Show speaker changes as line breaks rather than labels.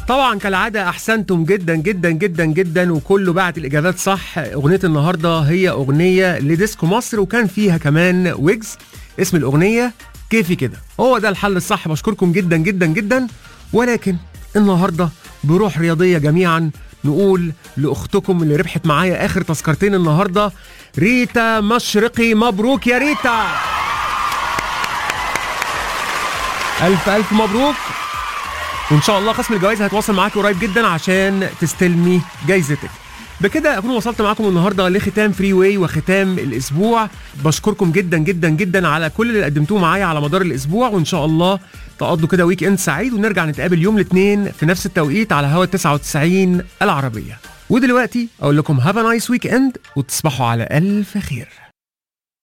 طبعا كالعاده احسنتم جدا جدا جدا جدا وكله بعت الاجابات صح اغنيه النهارده هي اغنيه لديسكو مصر وكان فيها كمان ويجز اسم الاغنيه كيفي كده هو ده الحل الصح بشكركم جدا جدا جدا ولكن النهارده بروح رياضيه جميعا نقول لاختكم اللي ربحت معايا اخر تذكرتين النهارده ريتا مشرقي مبروك يا ريتا الف الف مبروك وان شاء الله قسم الجوائز هيتواصل معاك قريب جدا عشان تستلمي جايزتك بكده اكون وصلت معاكم النهارده لختام فري واي وختام الاسبوع بشكركم جدا جدا جدا على كل اللي قدمتوه معايا على مدار الاسبوع وان شاء الله تقضوا كده ويك اند سعيد ونرجع نتقابل يوم الاثنين في نفس التوقيت على هوا 99 العربيه ودلوقتي اقول لكم هاف نايس ويك اند وتصبحوا على الف خير